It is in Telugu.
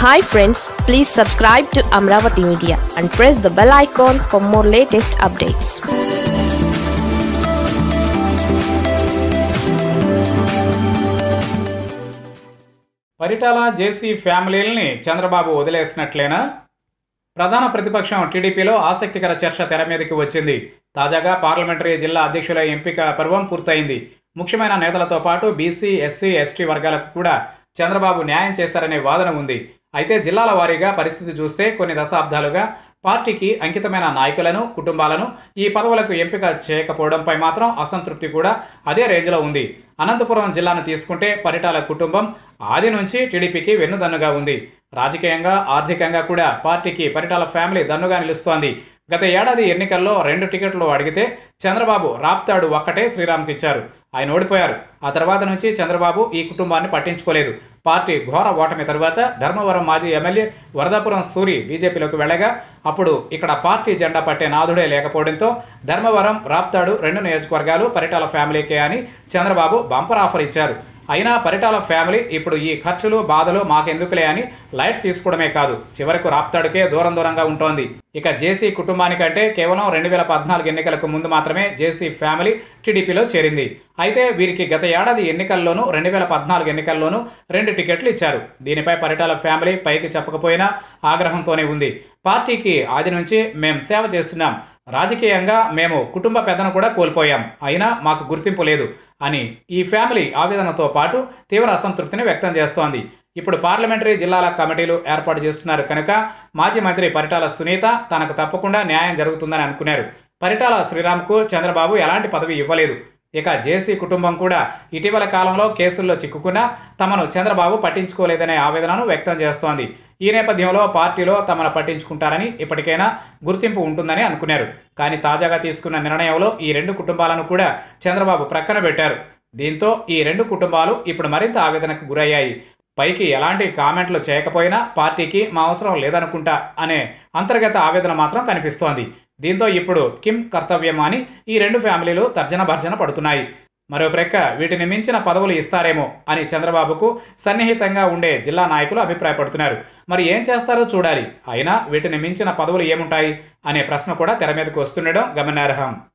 hi friends please subscribe to Amaravati media and press the bell icon for more latest updates Paritala J ఫ్యామిలీల్ని చంద్రబాబు వదిలేసినట్లేనా ప్రధాన ప్రతిపక్షం టీడీపీలో ఆసక్తికర చర్చ తెర మీదకి వచ్చింది తాజాగా పార్లమెంటరీ జిల్లా అధ్యక్షుల ఎంపిక పర్వం పూర్తయింది ముఖ్యమైన నేతలతో పాటు బీసీ ఎస్సీ ఎస్టీ వర్గాలకు కూడా చంద్రబాబు న్యాయం చేశారనే వాదన ఉంది అయితే జిల్లాల వారీగా పరిస్థితి చూస్తే కొన్ని దశాబ్దాలుగా పార్టీకి అంకితమైన నాయకులను కుటుంబాలను ఈ పదవులకు ఎంపిక చేయకపోవడంపై మాత్రం అసంతృప్తి కూడా అదే రేంజ్లో ఉంది అనంతపురం జిల్లాను తీసుకుంటే పరిటాల కుటుంబం ఆది నుంచి టీడీపీకి వెన్నుదన్నుగా ఉంది రాజకీయంగా ఆర్థికంగా కూడా పార్టీకి పరిటాల ఫ్యామిలీ దన్నుగా నిలుస్తోంది గత ఏడాది ఎన్నికల్లో రెండు టికెట్లు అడిగితే చంద్రబాబు రాప్తాడు ఒక్కటే శ్రీరామ్కి ఇచ్చారు ఆయన ఓడిపోయారు ఆ తర్వాత నుంచి చంద్రబాబు ఈ కుటుంబాన్ని పట్టించుకోలేదు పార్టీ ఘోర ఓటమి తరువాత ధర్మవరం మాజీ ఎమ్మెల్యే వరదాపురం సూరి బీజేపీలోకి వెళ్ళగా అప్పుడు ఇక్కడ పార్టీ జెండా పట్టే నాదుడే లేకపోవడంతో ధర్మవరం రాప్తాడు రెండు నియోజకవర్గాలు పరిటాల ఫ్యామిలీకే అని చంద్రబాబు బంపర్ ఆఫర్ ఇచ్చారు అయినా పరిటాల ఫ్యామిలీ ఇప్పుడు ఈ ఖర్చులు బాధలు మాకెందుకులే అని లైట్ తీసుకోవడమే కాదు చివరకు రాప్తాడుకే దూరం దూరంగా ఉంటోంది ఇక జేసీ కుటుంబానికంటే కేవలం రెండు వేల పద్నాలుగు ఎన్నికలకు ముందు మాత్రమే జేసీ ఫ్యామిలీ టీడీపీలో చేరింది అయితే వీరికి గత ఏడాది ఎన్నికల్లోనూ రెండు వేల పద్నాలుగు ఎన్నికల్లోనూ రెండు టికెట్లు ఇచ్చారు దీనిపై పరిటాల ఫ్యామిలీ పైకి చెప్పకపోయినా ఆగ్రహంతోనే ఉంది పార్టీకి ఆది నుంచి మేం సేవ చేస్తున్నాం రాజకీయంగా మేము కుటుంబ పెద్దను కూడా కోల్పోయాం అయినా మాకు గుర్తింపు లేదు అని ఈ ఫ్యామిలీ ఆవేదనతో పాటు తీవ్ర అసంతృప్తిని వ్యక్తం చేస్తోంది ఇప్పుడు పార్లమెంటరీ జిల్లాల కమిటీలు ఏర్పాటు చేస్తున్నారు కనుక మాజీ మంత్రి పరిటాల సునీత తనకు తప్పకుండా న్యాయం జరుగుతుందని అనుకున్నారు పరిటాల శ్రీరామ్కు చంద్రబాబు ఎలాంటి పదవి ఇవ్వలేదు ఇక జేసీ కుటుంబం కూడా ఇటీవల కాలంలో కేసుల్లో చిక్కుకున్నా తమను చంద్రబాబు పట్టించుకోలేదనే ఆవేదనను వ్యక్తం చేస్తోంది ఈ నేపథ్యంలో పార్టీలో తమను పట్టించుకుంటారని ఇప్పటికైనా గుర్తింపు ఉంటుందని అనుకున్నారు కానీ తాజాగా తీసుకున్న నిర్ణయంలో ఈ రెండు కుటుంబాలను కూడా చంద్రబాబు ప్రక్కన పెట్టారు దీంతో ఈ రెండు కుటుంబాలు ఇప్పుడు మరింత ఆవేదనకు గురయ్యాయి పైకి ఎలాంటి కామెంట్లు చేయకపోయినా పార్టీకి మా అవసరం లేదనుకుంటా అనే అంతర్గత ఆవేదన మాత్రం కనిపిస్తోంది దీంతో ఇప్పుడు కిమ్ కర్తవ్యం అని ఈ రెండు ఫ్యామిలీలు తర్జన భర్జన పడుతున్నాయి మరో ప్రక్క వీటిని మించిన పదవులు ఇస్తారేమో అని చంద్రబాబుకు సన్నిహితంగా ఉండే జిల్లా నాయకులు అభిప్రాయపడుతున్నారు మరి ఏం చేస్తారో చూడాలి అయినా వీటిని మించిన పదవులు ఏముంటాయి అనే ప్రశ్న కూడా తెర మీదకు వస్తుండడం గమనార్హం